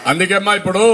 అందుకేమ్మా ఇప్పుడు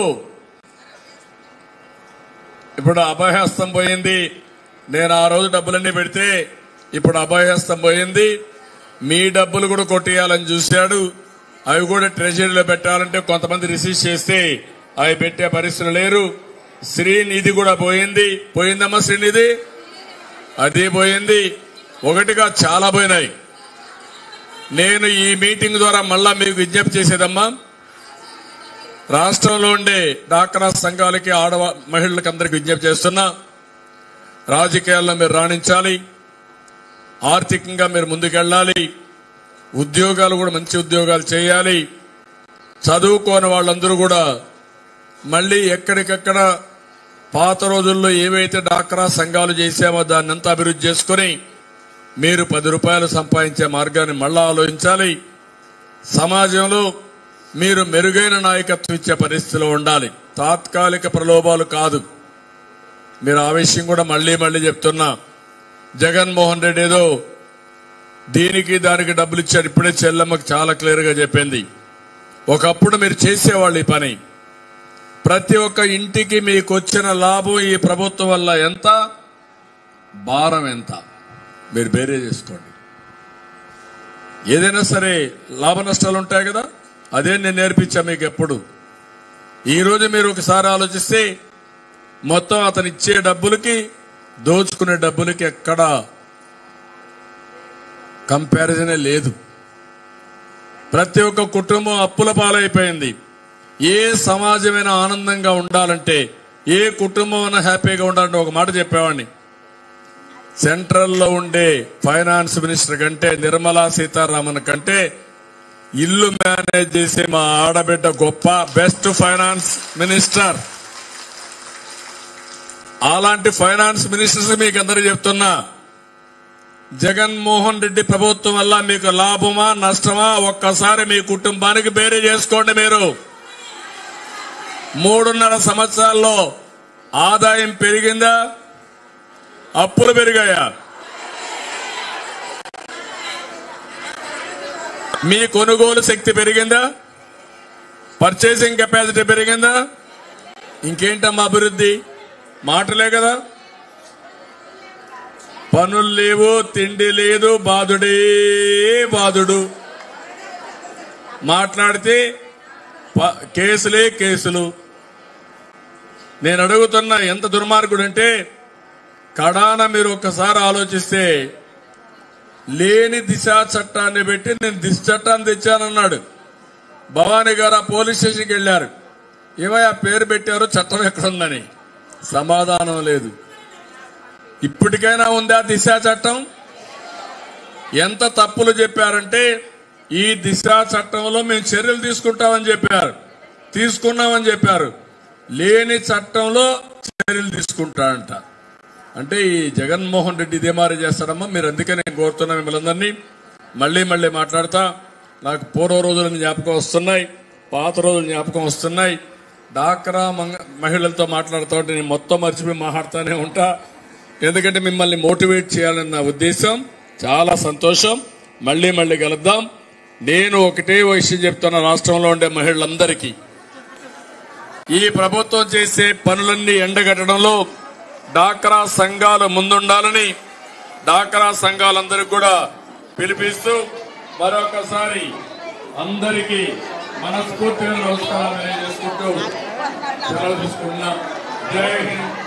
ఇప్పుడు అభయహస్తం పోయింది నేను ఆ రోజు డబ్బులన్నీ పెడితే ఇప్పుడు అభయహస్తం పోయింది మీ డబ్బులు కూడా కొట్టేయాలని చూశాడు అవి కూడా ట్రెజరీలో పెట్టాలంటే కొంతమంది రిసీవ్ చేస్తే అవి పెట్టే పరిస్థితులు లేరు శ్రీనిధి కూడా పోయింది పోయిందమ్మా శ్రీనిధి అది పోయింది ఒకటిగా చాలా పోయినాయి నేను ఈ మీటింగ్ ద్వారా మళ్ళా మీకు విజ్ఞప్తి చేసేదమ్మా రాష్ట్రంలో ఉండే డాక్రా సంఘాలకి ఆడవ మహిళలకు అందరికి విజ్ఞప్తి చేస్తున్నా రాజకీయాల్లో మీరు రాణించాలి ఆర్థికంగా మీరు ముందుకెళ్ళాలి ఉద్యోగాలు కూడా మంచి ఉద్యోగాలు చేయాలి చదువుకోని వాళ్ళందరూ కూడా మళ్ళీ ఎక్కడికక్కడ పాత రోజుల్లో ఏవైతే డాక్రా సంఘాలు చేశామో దాన్ని అంతా అభివృద్ధి చేసుకుని మీరు పది రూపాయలు సంపాదించే మార్గాన్ని మళ్ళా ఆలోచించాలి సమాజంలో మీరు మెరుగైన నాయకత్వం ఇచ్చే పరిస్థితిలో ఉండాలి తాత్కాలిక ప్రలోభాలు కాదు మీరు ఆ విషయం కూడా మళ్ళీ మళ్ళీ చెప్తున్నా జగన్మోహన్ రెడ్డి ఏదో దీనికి దానికి డబ్బులు ఇచ్చారు ఇప్పుడే చెల్లమ్మకి చాలా క్లియర్ గా చెప్పింది ఒకప్పుడు మీరు చేసేవాళ్ళు ఈ పని ప్రతి ఒక్క ఇంటికి మీకు వచ్చిన లాభం ఈ ప్రభుత్వం వల్ల ఎంత భారం ఎంత మీరు బేరే చేసుకోండి ఏదైనా సరే లాభ నష్టాలు ఉంటాయి కదా అదే నేను నేర్పించా మీకు ఎప్పుడు ఈ రోజు మీరు ఒకసారి ఆలోచిస్తే మొత్తం అతను ఇచ్చే డబ్బులకి దోచుకునే డబ్బులకి ఎక్కడ కంపారిజనే లేదు ప్రతి ఒక్క కుటుంబం అప్పుల పాలైపోయింది ఏ సమాజమైనా ఆనందంగా ఉండాలంటే ఏ కుటుంబం అయినా హ్యాపీగా ఉండాలంటే ఒక మాట చెప్పేవాడిని సెంట్రల్లో ఉండే ఫైనాన్స్ మినిస్టర్ కంటే నిర్మలా సీతారామన్ కంటే ఇల్లు మేనేజ్ చేసే మా ఆడబిడ్డ గొప్ప బెస్ట్ ఫైనాన్స్ మినిస్టర్ అలాంటి ఫైనాన్స్ మినిస్టర్స్ మీకు అందరూ చెప్తున్నా జగన్మోహన్ రెడ్డి ప్రభుత్వం వల్ల మీకు లాభమా నష్టమా ఒక్కసారి మీ కుటుంబానికి బేరే చేసుకోండి మీరు మూడున్నర సంవత్సరాల్లో ఆదాయం పెరిగిందా అప్పులు పెరిగాయా మీ కొనుగోలు శక్తి పెరిగిందా పర్చేసింగ్ కెపాసిటీ పెరిగిందా ఇంకేంటమ్మా అభివృద్ధి మాటలే కదా పనులు లేవు తిండి లేదు బాధుడే బాధుడు మాట్లాడితే ప- కేసులే కేసులు నేను అడుగుతున్నా ఎంత దుర్మార్గుడు అంటే కడాన మీరు ఒక్కసారి ఆలోచిస్తే లేని దిశ చట్టాన్ని పెట్టి నేను దిశ చట్టాన్ని తెచ్చానన్నాడు భవానీ గారు ఆ పోలీస్ స్టేషన్కి వెళ్ళారు ఏమయ్య పేరు పెట్టారు చట్టం ఎక్కడుందని సమాధానం లేదు ఇప్పటికైనా ఉందా దిశ చట్టం ఎంత తప్పులు చెప్పారంటే ఈ దిశ చట్టంలో మేము చర్యలు తీసుకుంటామని చెప్పారు తీసుకున్నామని చెప్పారు లేని చట్టంలో చర్యలు తీసుకుంటారంట అంటే ఈ జగన్మోహన్ రెడ్డి ఇదే మారి చేస్తాడమ్మా మీరు అందుకే నేను కోరుతున్నా మిమ్మల్ని అందరినీ మళ్ళీ మళ్ళీ మాట్లాడతా నాకు పూర్వ రోజుల జ్ఞాపకం వస్తున్నాయి పాత రోజులు జ్ఞాపకం వస్తున్నాయి డాక్రా మంగ- మహిళలతో మాట్లాడుతూ ఉంటే నేను మొత్తం మర్చిపోయి మాట్లాడుతూనే ఉంటా ఎందుకంటే మిమ్మల్ని మోటివేట్ చేయాలని నా ఉద్దేశం చాలా సంతోషం మళ్ళీ మళ్ళీ కలుద్దాం నేను ఒకటే విషయం చెప్తున్నా రాష్ట్రంలో ఉండే మహిళలందరికీ ఈ ప్రభుత్వం చేసే పనులన్నీ ఎండగట్టడంలో డాక్రా సంఘాలు ముందుండాలని డాక్రా సంఘాలందరికీ కూడా పిలిపిస్తూ మరొకసారి అందరికీ మనస్ఫూర్తిగా నమస్కారాలు తెలియజేసుకుంటూ సెలవు తీసుకుంటున్నాం జై హింద్